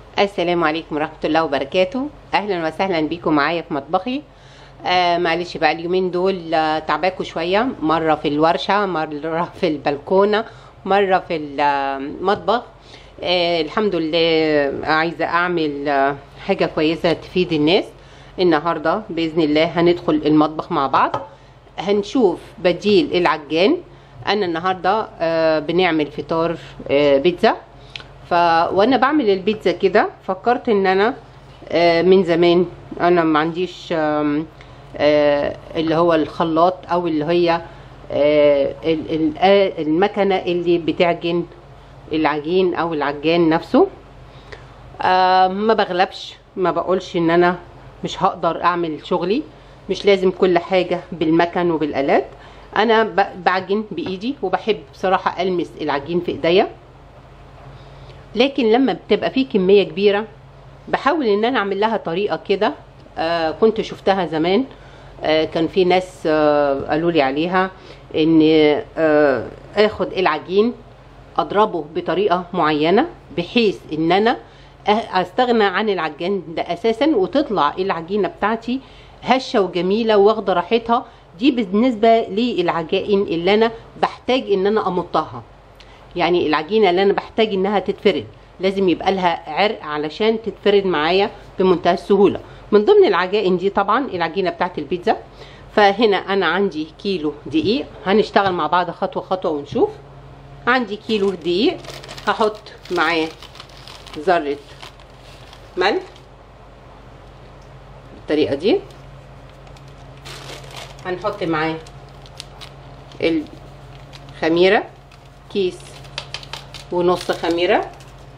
السلام عليكم ورحمة الله وبركاته أهلا وسهلا بيكم معايا في مطبخي آه معلش بقى اليومين دول آه تعباكوا شوية مرة في الورشة مرة في البلكونة مرة في المطبخ آه الحمد لله عايزة أعمل آه حاجة كويسة تفيد الناس النهاردة بإذن الله هندخل المطبخ مع بعض هنشوف بديل العجان أنا النهاردة آه بنعمل فطار آه بيتزا ف وانا بعمل البيتزا كده فكرت ان انا آه من زمان انا ما عنديش آم، آه اللي هو الخلاط او اللي هي آه ال- ال- آه، المكنه اللي بتعجن العجين او العجان نفسه آه ما بغلبش ما بقولش ان انا مش هقدر اعمل شغلي مش لازم كل حاجه بالمكن وبالالات انا ب- بعجن بايدي وبحب بصراحه المس العجين في ايديا لكن لما بتبقى في كميه كبيره بحاول ان انا اعمل لها طريقه كده آه كنت شفتها زمان آه كان في ناس آه قالوا لي عليها ان آه اخد العجين اضربه بطريقه معينه بحيث ان انا أه- استغنى عن العجان ده اساسا وتطلع العجينه بتاعتي هشه وجميله واخده راحتها دي بالنسبه للعجائن اللي انا بحتاج ان انا امطها يعني العجينه اللي انا بحتاج انها تتفرد لازم يبقى لها عرق علشان تتفرد معايا بمنتهى السهوله من ضمن العجائن دي طبعا العجينه بتاعت البيتزا فهنا انا عندي كيلو دقيق هنشتغل مع بعض خطوه خطوه ونشوف عندي كيلو دقيق هحط معاه ذره ملح بالطريقه دي هنحط معاه الخميره كيس ونص خميره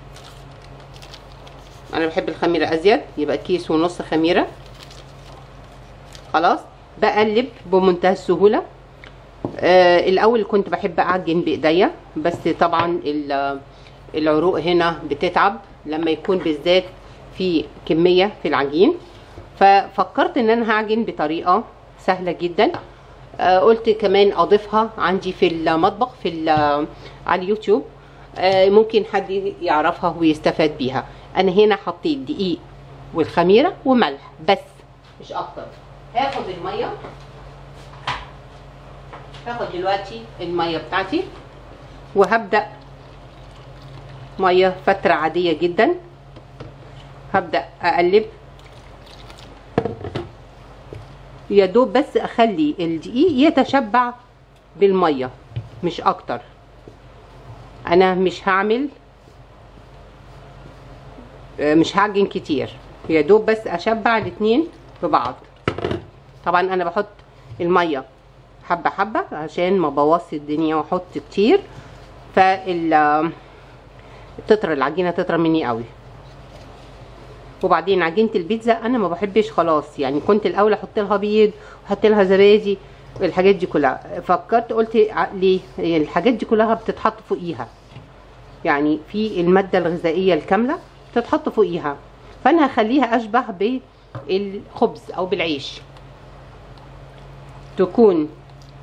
انا بحب الخميره ازيد يبقى كيس ونص خميره خلاص بقلب بمنتهى السهوله آه الاول كنت بحب اعجن بايديا بس طبعا ال- العروق هنا بتتعب لما يكون بالذات في كميه في العجين ففكرت ان انا هعجن بطريقه سهله جدا آه قلت كمان اضيفها عندي في المطبخ في ال- على اليوتيوب آه ممكن حد يعرفها ويستفاد بيها انا هنا حطيت دقيق والخميره وملح بس مش اكتر هاخد الميه هاخد دلوقتي الميه بتاعتي وهبدا ميه فتره عاديه جدا هبدا اقلب يا دوب بس اخلي الدقيق يتشبع بالميه مش اكتر انا مش هعمل آه، مش هعجن كتير يا دوب بس اشبع الاتنين ببعض طبعا انا بحط الميه حبه حبه عشان ما بوظش الدنيا واحط كتير فال تطرى العجينه تطرى مني قوي وبعدين عجينه البيتزا انا ما بحبش خلاص يعني كنت الاول احط لها بيض واحط لها زبادي الحاجات دي كلها فكرت قلت ع- ليه الحاجات دي كلها بتتحط فوقيها يعني في الماده الغذائيه الكامله بتتحط فوقيها فانا هخليها اشبه بالخبز او بالعيش تكون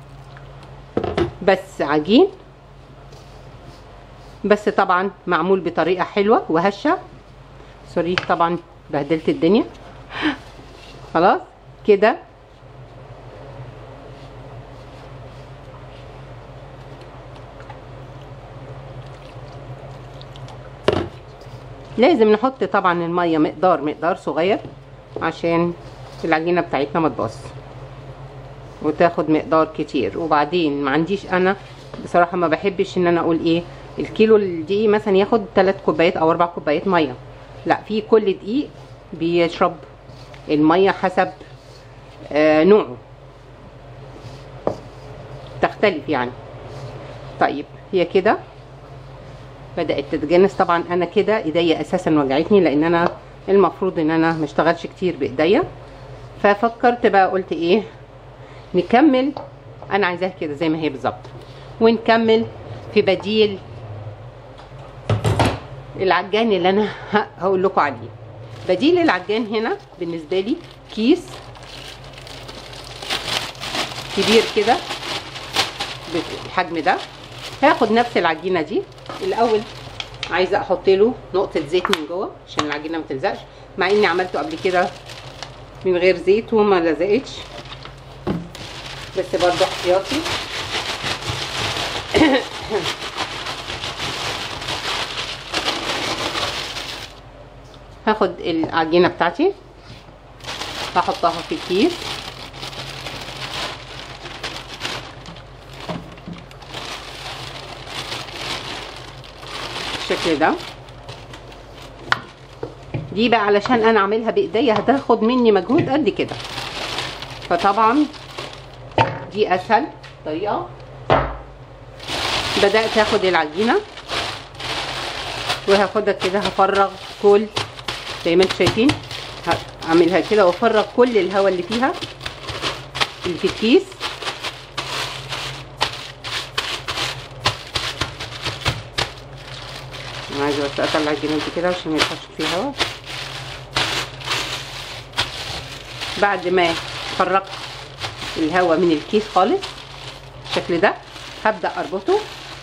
بس عجين بس طبعا معمول بطريقه حلوه وهشه سوري طبعا بهدلت الدنيا خلاص كده لازم نحط طبعا الميه مقدار مقدار صغير عشان العجينه بتاعتنا ما تبوظ وتاخد مقدار كتير وبعدين ما عنديش انا بصراحه ما بحبش ان انا اقول ايه الكيلو الدقيق مثلا ياخد 3 كوبايات او 4 كوبايات ميه لا في كل دقيق بيشرب الميه حسب آه نوعه تختلف يعني طيب هي كده بدات تتجانس طبعا انا كده ايديا اساسا وجعتني لان انا المفروض ان انا مشتغلش كتير بايديا ففكرت بقى قلت ايه نكمل انا عايزاها كده زي ما هي بالظبط ونكمل في بديل العجان اللي انا ه- هقول لكم عليه بديل العجان هنا بالنسبه لي كيس كبير كده بالحجم ده هاخد نفس العجينه دي الاول عايزه احط له نقطه زيت من جوه عشان العجينه ما تلزقش مع اني عملته قبل كده من غير زيت وما لزقتش بس برضه احتياطي هاخد العجينه بتاعتي هحطها في الكيس بالشكل ده دي بقى علشان انا اعملها بايديا هتاخد مني مجهود قد كده فطبعا دي اسهل طريقه بدات اخد العجينه وهاخدها كده هفرغ كل زي ما انتم شايفين هعملها كده وافرغ كل الهواء اللي فيها اللي في الكيس انا عايزه بس اطلع الجنود كده عشان ما يبقاش فيه هواء بعد ما فرغت الهواء من الكيس خالص بالشكل ده هبدا اربطه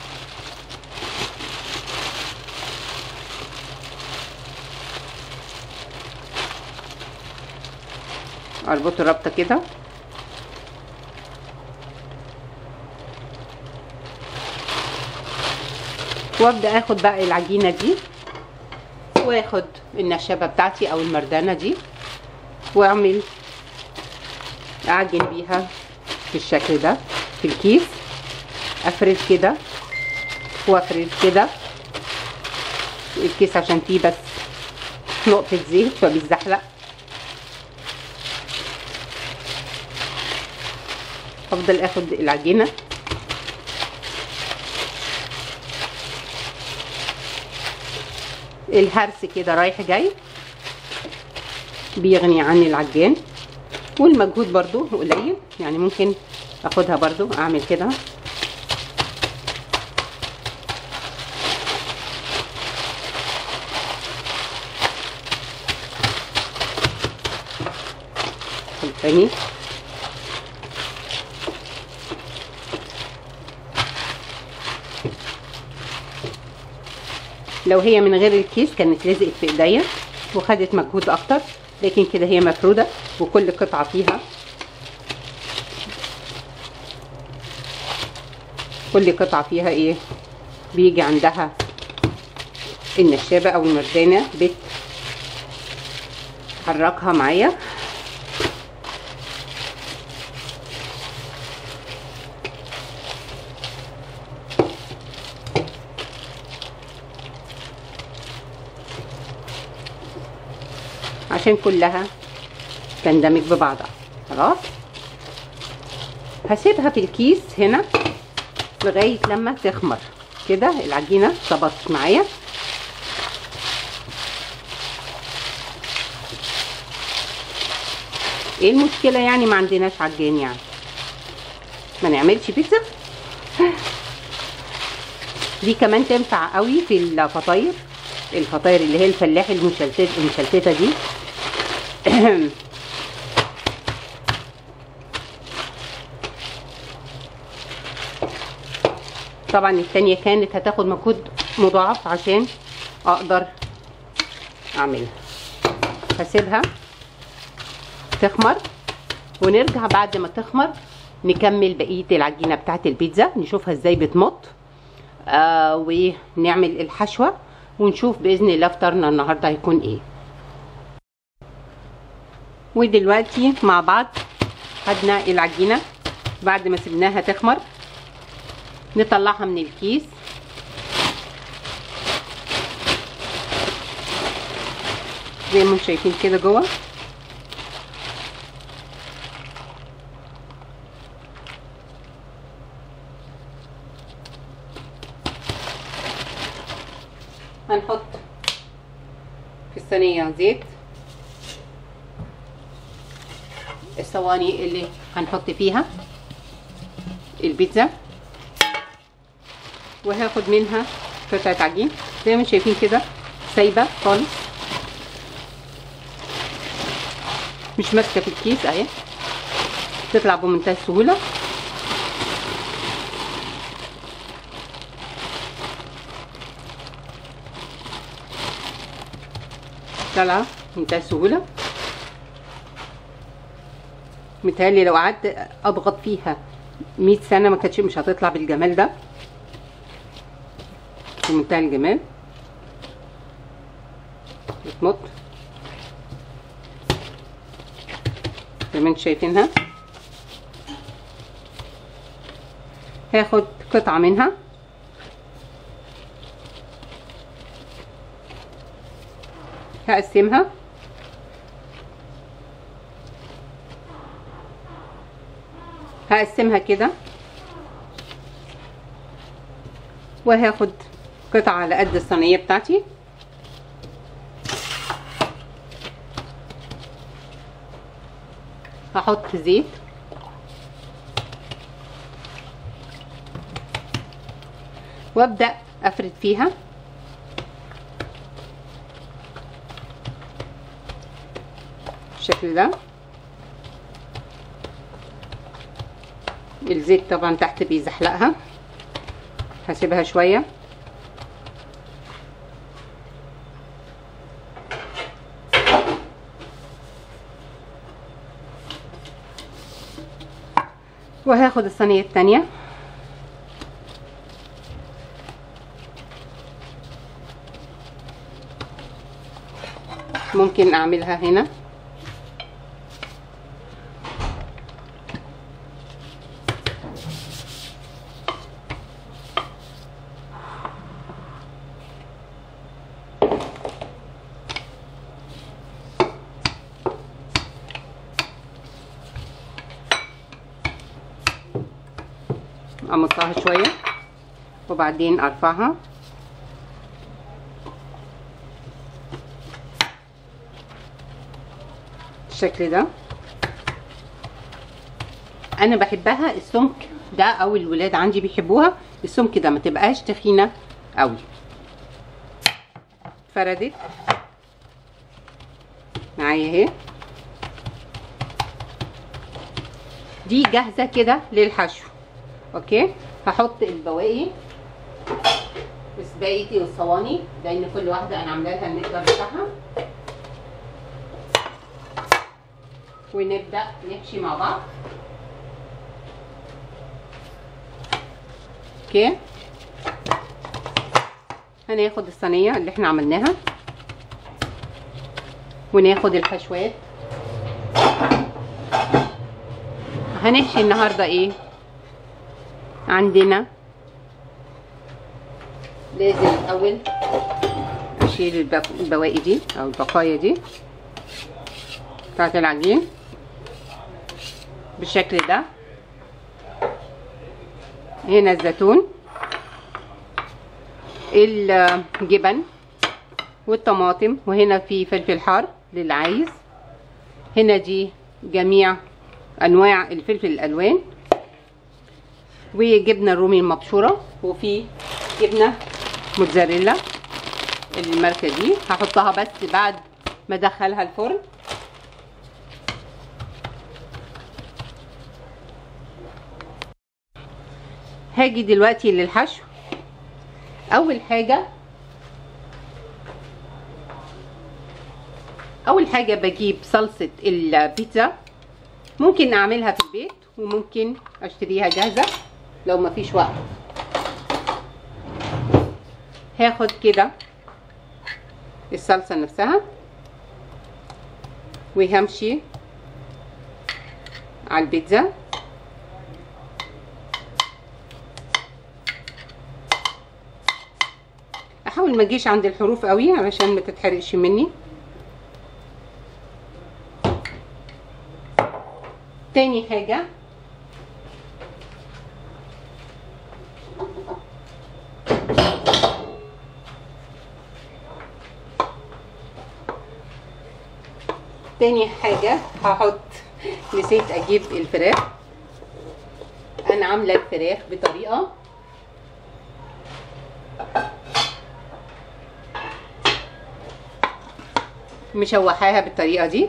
اربطه ربطه كده وابدا اخد بقى العجينه دي واخد النشابه بتاعتي او المردانه دي واعمل اعجن بيها بالشكل ده في الكيس افرد كده وافرد كده الكيس عشان فيه بس نقطه زيت فبيتزحلق افضل اخد العجينه الهرس كده رايح جاي بيغني عن العجان والمجهود برضو قليل يعني ممكن اخدها برضو اعمل كده تاني لو هي من غير الكيس كانت لزقت في ايديا وخدت مجهود اكتر لكن كده هي مفروده وكل قطعه فيها كل قطعه فيها ايه بيجي عندها النشابه او المردانه بتحركها معايا عشان كلها تندمج ببعضها خلاص هسيبها في الكيس هنا لغايه لما تخمر كده العجينه ظبطت معايا ايه المشكله يعني ما عندناش عجان يعني ما نعملش بيتزا دي كمان تنفع قوي في الفطاير الفطاير اللي هي الفلاح المشلتت المشلتته دي طبعا التانية كانت هتاخد مجهود مضاعف عشان اقدر اعملها هسيبها تخمر ونرجع بعد ما تخمر نكمل بقية العجينة بتاعت البيتزا نشوفها ازاي بتمط آه ونعمل الحشوة ونشوف بإذن الله فطارنا النهاردة هيكون ايه ودلوقتي مع بعض خدنا العجينة بعد ما سبناها تخمر نطلعها من الكيس زي ما انتم شايفين كده جوه هنحط في الصينية زيت الصواني اللي هنحط فيها البيتزا وهاخد منها قطعة عجين زي ما شايفين كده سايبة خالص مش ماسكة في الكيس اهي تطلع بمنتهى السهولة طالعه بمنتهى السهوله متهيألي لو قعدت اضغط فيها 100 سنه ما كانتش مش هتطلع بالجمال ده في منتهى الجمال بتمط زي ما انتم شايفينها هاخد قطعه منها هقسمها هقسمها كده وهاخد قطعة على قد الصينية بتاعتي هحط زيت وابدأ افرد فيها بالشكل ده الزيت طبعا تحت بيزحلقها هسيبها شويه وهاخد الصينيه التانيه ممكن اعملها هنا امطها شويه وبعدين ارفعها بالشكل ده انا بحبها السمك ده او الولاد عندي بيحبوها السمك ده ما تبقاش تخينه قوي فردت معايا اهي دي جاهزه كده للحشو اوكي هحط البواقي وسباقيتي والصواني لان كل واحده انا عامله لها المقدار بتاعها ونبدا نحشي مع بعض اوكي هناخد الصينيه اللي احنا عملناها وناخد الحشوات هنحشي النهارده ايه عندنا لازم الاول اشيل البواقي دي او البقايا دي بتاعت العجين بالشكل ده هنا الزيتون الجبن والطماطم وهنا في فلفل حار للي عايز هنا دي جميع انواع الفلفل الالوان وجبنه الرومي المبشوره وفي جبنه موتزاريلا الماركه دي هحطها بس بعد ما ادخلها الفرن هاجي دلوقتي للحشو اول حاجه اول حاجه بجيب صلصه البيتزا ممكن اعملها في البيت وممكن اشتريها جاهزه لو مفيش وقت هاخد كده الصلصه نفسها وهمشي على البيتزا احاول ما اجيش عند الحروف قوي علشان ما تتحرقش مني تاني حاجة تاني حاجة هحط نسيت اجيب الفراخ انا عاملة الفراخ بطريقة مشوحاها بالطريقة دي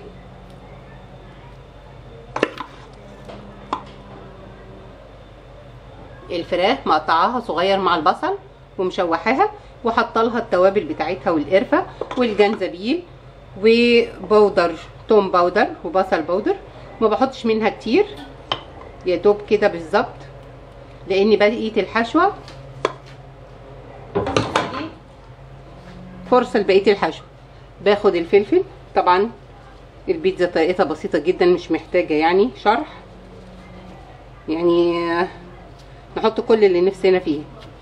الفراخ مقطعاها صغير مع البصل ومشوحاها وحاطه لها التوابل بتاعتها والقرفه والجنزبيل وبودر توم باودر وبصل باودر ما بحطش منها كتير يا دوب كده بالظبط لان بقيه الحشوه فرصه لبقيه الحشو باخد الفلفل طبعا البيتزا طريقتها بسيطه جدا مش محتاجه يعني شرح يعني نحط كل اللي نفسنا فيه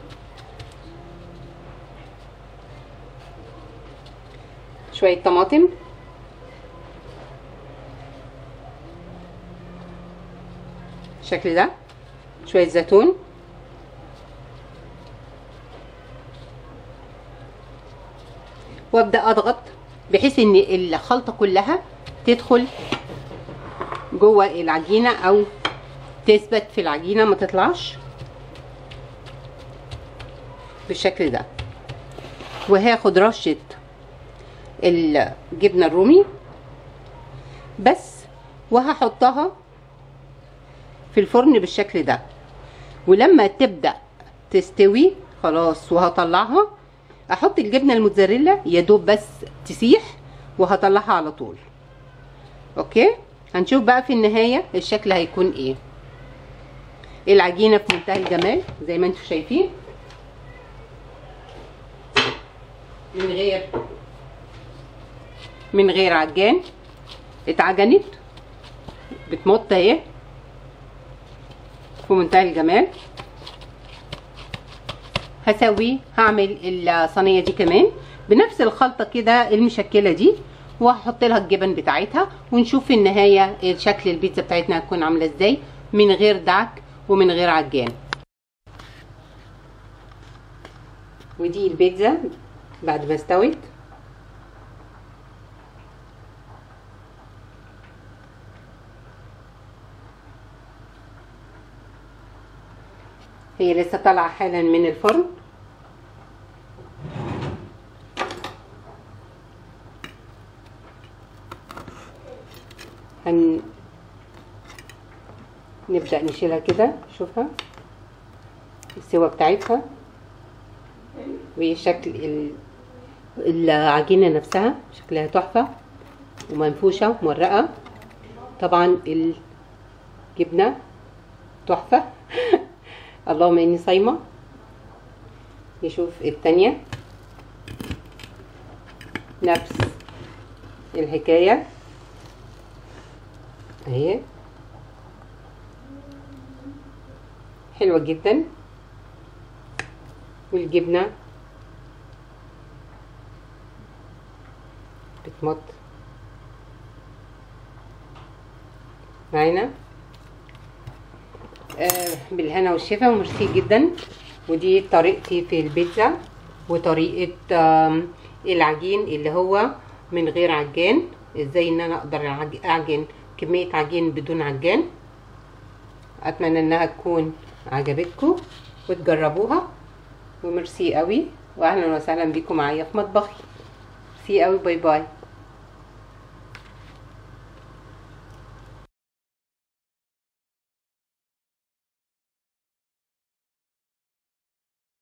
شويه طماطم بالشكل ده شويه زيتون وابدا اضغط بحيث ان الخلطه كلها تدخل جوه العجينه او تثبت في العجينه ما تطلعش بالشكل ده وهاخد رشه الجبنه الرومي بس وهحطها في الفرن بالشكل ده ولما تبدا تستوي خلاص وهطلعها احط الجبنه الموتزاريلا يا دوب بس تسيح وهطلعها على طول اوكي هنشوف بقى في النهايه الشكل هيكون ايه العجينه في منتهى الجمال زي ما انتم شايفين من غير من غير عجان اتعجنت بتمط اهي في منتهى الجمال هسوي هعمل الصينيه دي كمان بنفس الخلطه كده المشكله دي وهحط لها الجبن بتاعتها ونشوف في النهايه شكل البيتزا بتاعتنا هتكون عامله ازاي من غير دعك ومن غير عجان ودي البيتزا بعد ما استوت هي لسه طالعه حالا من الفرن هن نبدأ نشيلها كده شوفها السوا بتاعتها وشكل ال... العجينة نفسها شكلها تحفة ومنفوشة ومورقة طبعا الجبنة تحفة اللهم اني صايمة نشوف التانية نفس الحكاية اهي حلوة جدا والجبنة بتمط معانا آه بالهنا والشفا وميرسي جدا ودي طريقتي في البيتزا وطريقة آه العجين اللي هو من غير عجان ازاي ان انا اقدر اعجن كمية عجين بدون عجان اتمنى انها تكون عجبتكم وتجربوها وميرسي قوي واهلا وسهلا بيكم معايا في مطبخي ميرسي قوي باي باي